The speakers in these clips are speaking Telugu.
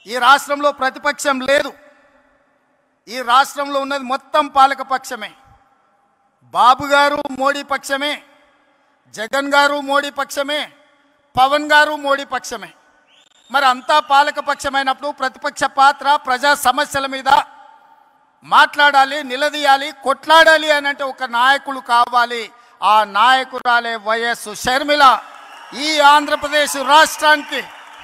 ఈ రాష్ట్రంలో ప్రతిపక్షం లేదు ఈ రాష్ట్రంలో ఉన్నది మొత్తం పాలక పక్షమే బాబు గారు మోడీ పక్షమే జగన్ గారు మోడీ పక్షమే పవన్ గారు మోడీ పక్షమే మరి అంతా పాలక పక్షమైనప్పుడు ప్రతిపక్ష పాత్ర ప్రజా సమస్యల మీద మాట్లాడాలి నిలదీయాలి కొట్లాడాలి అని అంటే ఒక నాయకులు కావాలి ఆ నాయకురాలే వైఎస్ షర్మిల ఈ ఆంధ్రప్రదేశ్ రాష్ట్రానికి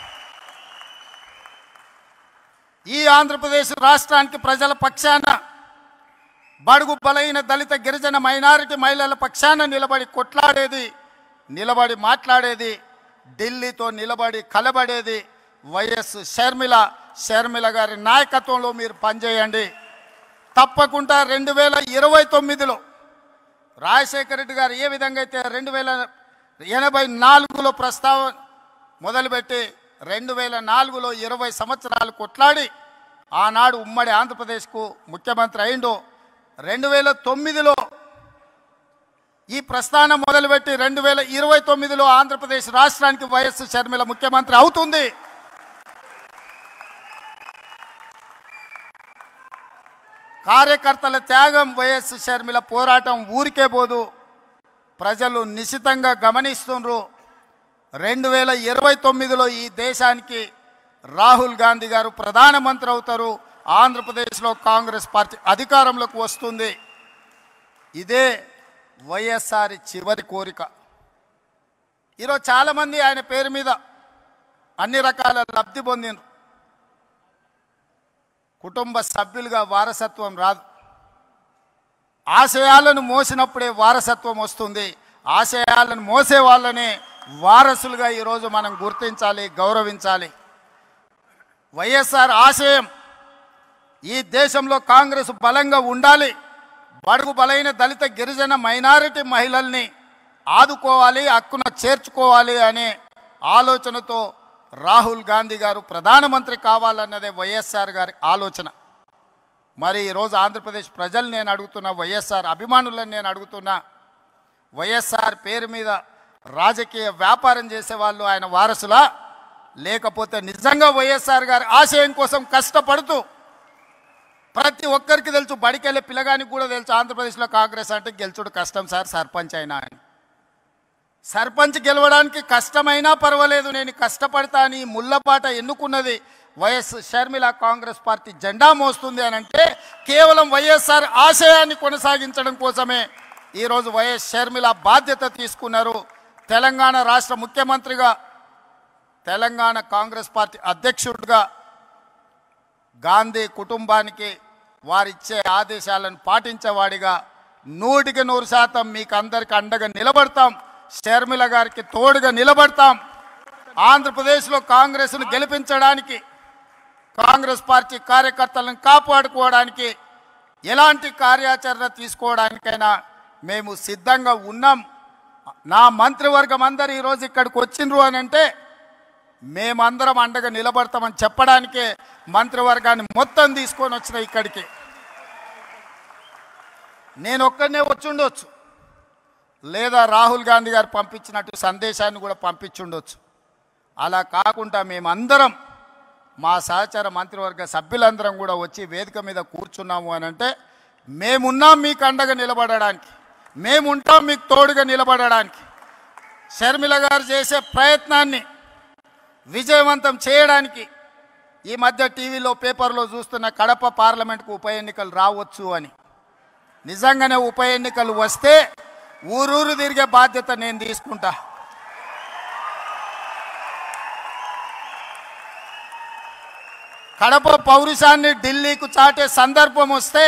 ఈ ఆంధ్రప్రదేశ్ రాష్ట్రానికి ప్రజల పక్షాన బడుగు బలైన దళిత గిరిజన మైనారిటీ మహిళల పక్షాన నిలబడి కొట్లాడేది నిలబడి మాట్లాడేది ఢిల్లీతో నిలబడి కలబడేది వైఎస్ షర్మిల షర్మిల గారి నాయకత్వంలో మీరు పనిచేయండి తప్పకుండా రెండు వేల ఇరవై తొమ్మిదిలో రాజశేఖర రెడ్డి గారు ఏ విధంగా అయితే రెండు వేల ఎనభై నాలుగులో ప్రస్తావన మొదలుపెట్టి రెండు వేల నాలుగులో ఇరవై సంవత్సరాలు కొట్లాడి ఆనాడు ఉమ్మడి ఆంధ్రప్రదేశ్కు ముఖ్యమంత్రి అయిండు రెండు వేల తొమ్మిదిలో ఈ ప్రస్థానం మొదలుపెట్టి రెండు వేల ఇరవై తొమ్మిదిలో ఆంధ్రప్రదేశ్ రాష్ట్రానికి వైఎస్ షర్మిల ముఖ్యమంత్రి అవుతుంది కార్యకర్తల త్యాగం వైఎస్ షర్మిల పోరాటం ఊరికే పోదు ప్రజలు నిశితంగా గమనిస్తుండ్రు రెండు వేల ఇరవై తొమ్మిదిలో ఈ దేశానికి రాహుల్ గాంధీ గారు ప్రధానమంత్రి అవుతారు ఆంధ్రప్రదేశ్లో కాంగ్రెస్ పార్టీ అధికారంలోకి వస్తుంది ఇదే వైఎస్ఆర్ చివరి కోరిక ఈరోజు చాలామంది ఆయన పేరు మీద అన్ని రకాల లబ్ధి పొందిండ్రు కుటుంబ సభ్యులుగా వారసత్వం రాదు ఆశయాలను మోసినప్పుడే వారసత్వం వస్తుంది ఆశయాలను మోసే వాళ్ళనే వారసులుగా ఈరోజు మనం గుర్తించాలి గౌరవించాలి వైఎస్ఆర్ ఆశయం ఈ దేశంలో కాంగ్రెస్ బలంగా ఉండాలి బడుగు బలైన దళిత గిరిజన మైనారిటీ మహిళల్ని ఆదుకోవాలి హక్కున చేర్చుకోవాలి అనే ఆలోచనతో రాహుల్ గాంధీ గారు ప్రధానమంత్రి కావాలన్నదే వైఎస్ఆర్ గారి ఆలోచన మరి ఈరోజు ఆంధ్రప్రదేశ్ ప్రజలు నేను అడుగుతున్నా వైఎస్ఆర్ అభిమానులను నేను అడుగుతున్నా వైఎస్ఆర్ పేరు మీద రాజకీయ వ్యాపారం చేసే వాళ్ళు ఆయన వారసులా లేకపోతే నిజంగా వైఎస్ఆర్ గారి ఆశయం కోసం కష్టపడుతూ ప్రతి ఒక్కరికి తెలుసు బడికెళ్ళే పిల్లగానికి కూడా తెలుసు ఆంధ్రప్రదేశ్లో కాంగ్రెస్ అంటే గెలుచుడు కష్టం సార్ సర్పంచ్ అయినా అని సర్పంచ్ గెలవడానికి కష్టమైనా పర్వాలేదు నేను కష్టపడతా అని ఈ ముళ్ళపాట ఎన్నుకున్నది వైఎస్ షర్మిల కాంగ్రెస్ పార్టీ జెండా మోస్తుంది అని అంటే కేవలం వైఎస్ఆర్ ఆశయాన్ని కొనసాగించడం కోసమే ఈరోజు వైఎస్ షర్మిల బాధ్యత తీసుకున్నారు తెలంగాణ రాష్ట్ర ముఖ్యమంత్రిగా తెలంగాణ కాంగ్రెస్ పార్టీ అధ్యక్షుడిగా గాంధీ కుటుంబానికి వారిచ్చే ఆదేశాలను పాటించేవాడిగా నూటికి నూరు శాతం మీకు అందరికి అండగా నిలబడతాం షర్మిల గారికి తోడుగా నిలబడతాం ఆంధ్రప్రదేశ్లో కాంగ్రెస్ను గెలిపించడానికి కాంగ్రెస్ పార్టీ కార్యకర్తలను కాపాడుకోవడానికి ఎలాంటి కార్యాచరణ తీసుకోవడానికైనా మేము సిద్ధంగా ఉన్నాం నా మంత్రివర్గం అందరు ఈరోజు ఇక్కడికి వచ్చిండ్రు అని అంటే మేమందరం అండగా నిలబడతామని చెప్పడానికే మంత్రివర్గాన్ని మొత్తం తీసుకొని వచ్చిన ఇక్కడికి నేను ఒక్కడనే వచ్చుండొచ్చు లేదా రాహుల్ గాంధీ గారు పంపించినట్టు సందేశాన్ని కూడా పంపించుండొచ్చు అలా కాకుండా మేమందరం మా సహచర మంత్రివర్గ సభ్యులందరం కూడా వచ్చి వేదిక మీద కూర్చున్నాము అని అంటే మేమున్నాం మీకు అండగా నిలబడడానికి మేముంటాం మీకు తోడుగా నిలబడడానికి షర్మిల గారు చేసే ప్రయత్నాన్ని విజయవంతం చేయడానికి ఈ మధ్య టీవీలో పేపర్లో చూస్తున్న కడప పార్లమెంట్కు ఉప ఎన్నికలు రావచ్చు అని నిజంగానే ఉప ఎన్నికలు వస్తే ఊరూరు తిరిగే బాధ్యత నేను తీసుకుంటా కడప పౌరుషాన్ని ఢిల్లీకు చాటే సందర్భం వస్తే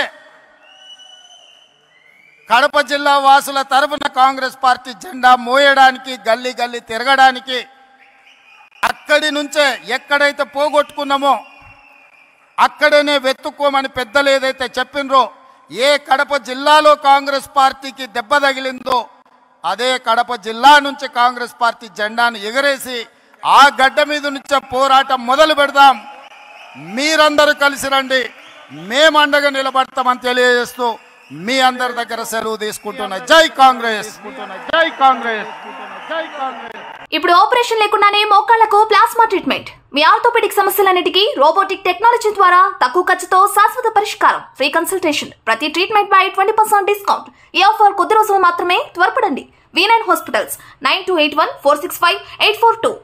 కడప జిల్లా వాసుల తరఫున కాంగ్రెస్ పార్టీ జెండా మోయడానికి గల్లీ గల్లీ తిరగడానికి అక్కడి నుంచే ఎక్కడైతే పోగొట్టుకున్నామో అక్కడనే వెతుక్కోమని పెద్దలు ఏదైతే చెప్పినరో ఏ కడప జిల్లాలో కాంగ్రెస్ పార్టీకి దెబ్బ తగిలిందో అదే కడప జిల్లా నుంచి కాంగ్రెస్ పార్టీ జెండాను ఎగరేసి ఆ గడ్డ మీద నుంచే పోరాటం మొదలు పెడదాం మీరందరూ కలిసి రండి మేము అండగా నిలబడతామని తెలియజేస్తూ మీ అందరి దగ్గర సెలవు తీసుకుంటున్న జై కాంగ్రెస్ జై కాంగ్రెస్ జై కాంగ్రెస్ ఇప్పుడు ఆపరేషన్ లేకుండానే మోకాళ్లకు ప్లాస్మా ట్రీట్మెంట్ మీ ఆర్థోపెడిక్ సమస్యలన్నిటికీ రోబోటిక్ టెక్నాలజీ ద్వారా తక్కువ ఖర్చుతో శాశ్వత పరిష్కారం ఫ్రీ కన్సల్టేషన్ ప్రతి ట్రీట్మెంట్ పై ట్వంటీ పర్సెంట్ డిస్కౌంట్ ఈ ఆఫర్ కొద్ది రోజులు మాత్రమే త్వరపడండి V nine hospitals nine two eight one four six five eight four two